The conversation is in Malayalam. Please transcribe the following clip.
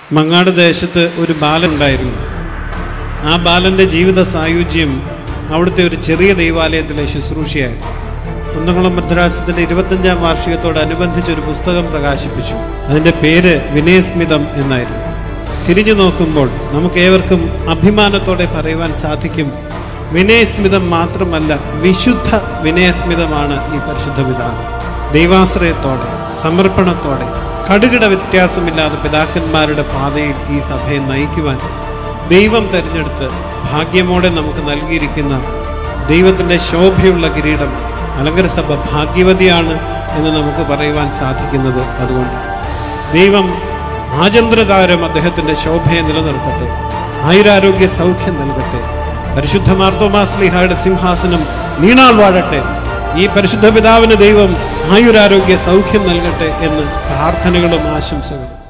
മങ്ങാട് ദേശത്ത് ഒരു ബാലനുണ്ടായിരുന്നു ആ ബാലന്റെ ജീവിത സായുജ്യം അവിടുത്തെ ഒരു ചെറിയ ദൈവാലയത്തിലെ ശുശ്രൂഷയായിരുന്നു കുന്നംകുളം ഭദ്രാസത്തിന്റെ ഇരുപത്തഞ്ചാം വാർഷികത്തോടനുബന്ധിച്ച് ഒരു പുസ്തകം പ്രകാശിപ്പിച്ചു അതിന്റെ പേര് വിനയസ്മിതം എന്നായിരുന്നു തിരിഞ്ഞു നോക്കുമ്പോൾ നമുക്ക് ഏവർക്കും അഭിമാനത്തോടെ പറയുവാൻ സാധിക്കും വിനയസ്മിതം മാത്രമല്ല വിശുദ്ധ വിനയസ്മിതമാണ് ഈ പരിശുദ്ധ പിതാവ് ദൈവാശ്രയത്തോടെ സമർപ്പണത്തോടെ കടുകിട വ്യത്യാസമില്ലാതെ പിതാക്കന്മാരുടെ പാതയിൽ ഈ സഭയെ നയിക്കുവാൻ ദൈവം തിരഞ്ഞെടുത്ത് ഭാഗ്യമോടെ നമുക്ക് നൽകിയിരിക്കുന്ന ദൈവത്തിൻ്റെ ശോഭയുള്ള കിരീടം അലങ്കര സഭ ഭാഗ്യവതിയാണ് എന്ന് നമുക്ക് പറയുവാൻ സാധിക്കുന്നത് അതുകൊണ്ട് ദൈവം ആചന്ദ്രതാരം അദ്ദേഹത്തിൻ്റെ ശോഭയെ നിലനിർത്തട്ടെ ആയുരാരോഗ്യ സൗഖ്യം നൽകട്ടെ പരിശുദ്ധ മാർത്തോമാസ്ലിഹായുടെ സിംഹാസനം നീണാൾ വാഴട്ടെ ഈ പരിശുദ്ധ പിതാവിന് ദൈവം ആയുരാരോഗ്യ സൗഖ്യം നൽകട്ടെ എന്ന് പ്രാർത്ഥനകളും ആശംസകളും